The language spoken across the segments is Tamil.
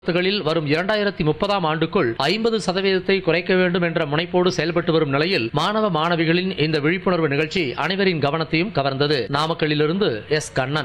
களில் வரும் இரண்டாயிரத்தி முப்பதாம் ஆண்டுக்குள் ஐம்பது சதவீதத்தை குறைக்க வேண்டும் என்ற முனைப்போடு செயல்பட்டு வரும் நிலையில் மாணவ மாணவிகளின் இந்த விழிப்புணர்வு நிகழ்ச்சி அனைவரின் கவனத்தையும் கவர்ந்தது நாமக்கல்லிலிருந்து எஸ் கண்ணன்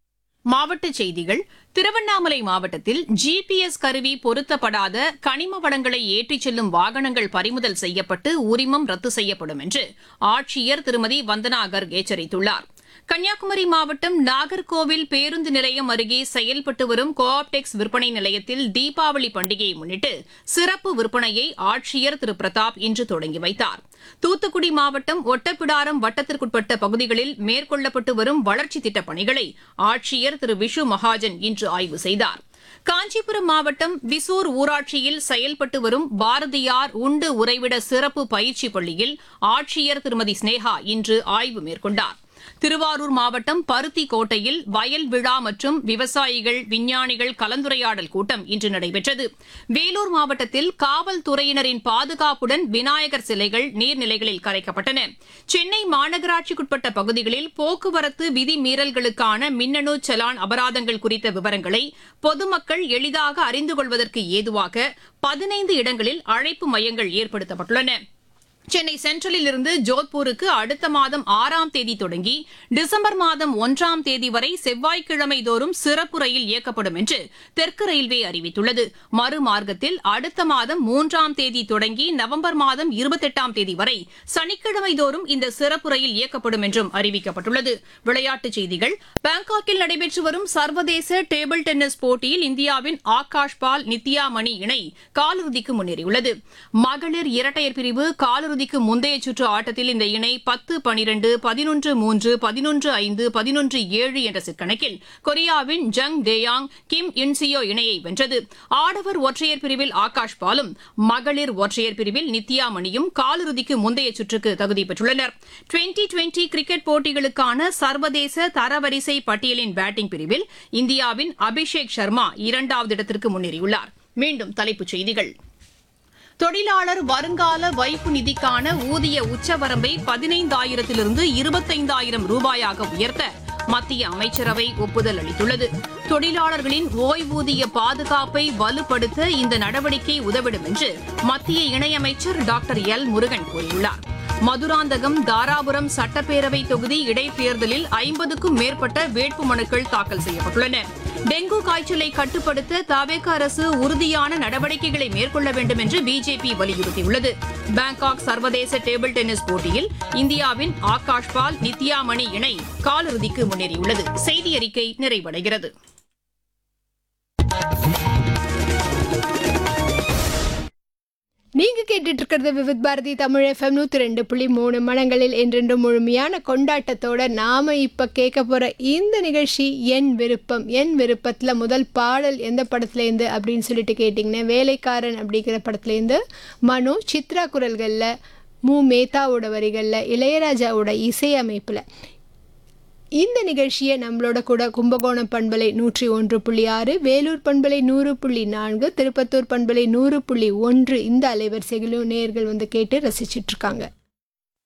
மாவட்டச் செய்திகள் திருவண்ணாமலை மாவட்டத்தில் ஜிபிஎஸ் கருவி பொருத்தப்படாத கனிம வளங்களை ஏற்றிச் செல்லும் வாகனங்கள் பறிமுதல் செய்யப்பட்டு உரிமம் ரத்து செய்யப்படும் என்று ஆட்சியர் திருமதி வந்தனா கர்க் எச்சரித்துள்ளார் கன்னியாகுமரி மாவட்டம் நாகர்கோவில் பேருந்து நிலையம் அருகே செயல்பட்டு வரும் கோஆப்டெக்ஸ் விற்பனை நிலையத்தில் தீபாவளி பண்டிகையை முன்னிட்டு சிறப்பு விற்பனையை ஆட்சியர் திரு பிரதாப் இன்று தொடங்கி வைத்தார் தூத்துக்குடி மாவட்டம் ஒட்டப்பிடாரம் வட்டத்திற்குட்பட்ட பகுதிகளில் மேற்கொள்ளப்பட்டு வரும் வளர்ச்சித் திட்டப் பணிகளை ஆட்சியர் திரு விஷு மகாஜன் இன்று ஆய்வு செய்தார் காஞ்சிபுரம் மாவட்டம் விசூர் ஊராட்சியில் செயல்பட்டு வரும் பாரதியார் உண்டு உறைவிட சிறப்பு பயிற்சி பள்ளியில் ஆட்சியர் திருமதி ஸ்னேகா இன்று ஆய்வு மேற்கொண்டார் திருவாரூர் மாவட்டம் பருத்தி கோட்டையில் வயல் விழா மற்றும் விவசாயிகள் விஞ்ஞானிகள் கலந்துரையாடல் கூட்டம் இன்று நடைபெற்றது வேலூர் மாவட்டத்தில் காவல்துறையினரின் பாதுகாப்புடன் விநாயகர் சிலைகள் நீர்நிலைகளில் கரைக்கப்பட்டன சென்னை மாநகராட்சிக்குட்பட்ட பகுதிகளில் போக்குவரத்து விதி மீறல்களுக்கான மின்னணு செலான் அபராதங்கள் குறித்த விவரங்களை பொதுமக்கள் எளிதாக அறிந்து கொள்வதற்கு ஏதுவாக பதினைந்து இடங்களில் அழைப்பு மையங்கள் ஏற்படுத்தப்பட்டுள்ளன சென்னை சென்ட்ரலில் இருந்து ஜோத்பூருக்கு அடுத்த மாதம் ஆறாம் தேதி தொடங்கி டிசம்பர் மாதம் ஒன்றாம் தேதி வரை செவ்வாய்க்கிழமை தோறும் சிறப்பு ரயில் இயக்கப்படும் என்று தெற்கு ரயில்வே அறிவித்துள்ளது மறுமார்க்கத்தில் அடுத்த மாதம் மூன்றாம் தேதி தொடங்கி நவம்பர் மாதம் இருபத்தெட்டாம் தேதி வரை சனிக்கிழமை தோறும் இந்த சிறப்பு ரயில் இயக்கப்படும் என்றும் அறிவிக்கப்பட்டுள்ளது விளையாட்டுச் செய்திகள் பாங்காக்கில் நடைபெற்று வரும் சர்வதேச டேபிள் டென்னிஸ் போட்டியில் இந்தியாவின் ஆகாஷ் பால் நித்யா மணி இணை காலிறுதிக்கு முன்னேறியுள்ளது மகளிர் இரட்டையர் பிரிவு காலிறுதிக்கு முந்தைய சுற்று ஆட்டத்தில் இந்த இணை பத்து பனிரெண்டு பதினொன்று மூன்று பதினொன்று ஐந்து பதினொன்று ஏழு என்ற சிற்கணக்கில் கொரியாவின் ஜங் டேயாங் கிம் இன்சியோ இணையை வென்றது ஆடவர் ஒற்றையர் பிரிவில் ஆகாஷ் பாலும் மகளிர் ஒற்றையர் பிரிவில் நித்யா மணியும் காலிறுதிக்கு முந்தைய சுற்றுக்கு தகுதி பெற்றுள்ளனர் டுவெண்டி டுவெண்டி கிரிக்கெட் போட்டிகளுக்கான சர்வதேச தரவரிசை பட்டியலின் பேட்டிங் பிரிவில் இந்தியாவின் அபிஷேக் சர்மா இரண்டாவது இடத்திற்கு முன்னேறியுள்ளார் மீண்டும் தலைப்புச் செய்திகள் தொழிலாளர் வருங்கால வைப்பு நிதிக்கான ஊதிய உச்சவரம்பை பதினைந்தாயிரத்திலிருந்து இருபத்தைந்தாயிரம் ரூபாயாக உயர்த்த மத்திய அமைச்சரவை ஒப்புதல் அளித்துள்ளது தொழிலாளர்களின் ஓய்வூதிய பாதுகாப்பை வலுப்படுத்த இந்த நடவடிக்கை உதவிடும் என்று மத்திய இணையமைச்சர் டாக்டர் எல் முருகன் கூறியுள்ளார் மதுராந்தகம் தாராபுரம் சட்டப்பேரவை தொகுதி இடைத்தேர்தலில் ஐம்பதுக்கும் மேற்பட்ட வேட்புமனுக்கள் தாக்கல் செய்யப்பட்டுள்ளன டெங்கு காய்ச்சலை கட்டுப்படுத்த தவேக அரசு உறுதியான நடவடிக்கைகளை மேற்கொள்ள வேண்டும் என்று பிஜேபி வலியுறுத்தியுள்ளது பாங்காக் சர்வதேச டேபிள் டென்னிஸ் போட்டியில் இந்தியாவின் ஆகாஷ் பால் நித்யா மணி இணை காலிறுதிக்கு முன்னேறியுள்ளது செய்தி அறிக்கை நிறைவடைகிறது நீங்க கேட்டுட்டு இருக்கிறது விவித் பாரதி தமிழ் எஃப்எம் நூற்றி ரெண்டு புள்ளி மூணு மனங்களில் என்றென்றும் முழுமையான கொண்டாட்டத்தோட நாம இப்போ கேட்க போகிற இந்த நிகழ்ச்சி என் விருப்பம் என் விருப்பத்தில் முதல் பாடல் எந்த படத்துலேருந்து அப்படின்னு சொல்லிட்டு கேட்டிங்கன்னா வேலைக்காரன் அப்படிங்கிற படத்துலேருந்து மனு சித்ரா குரல்களில் மு மேத்தாவோட வரிகளில் இளையராஜாவோட இசையமைப்பில் இந்த நிகழ்ச்சியை நம்மளோட கூட கும்பகோணம் பண்பலை நூற்றி ஒன்று புள்ளி ஆறு வேலூர் பண்பலை நூறு புள்ளி நான்கு திருப்பத்தூர் பண்பலை நூறு புள்ளி ஒன்று இந்த அலைவரிசைகளும் நேர்கள் வந்து கேட்டு ரசிச்சிட்டு இருக்காங்க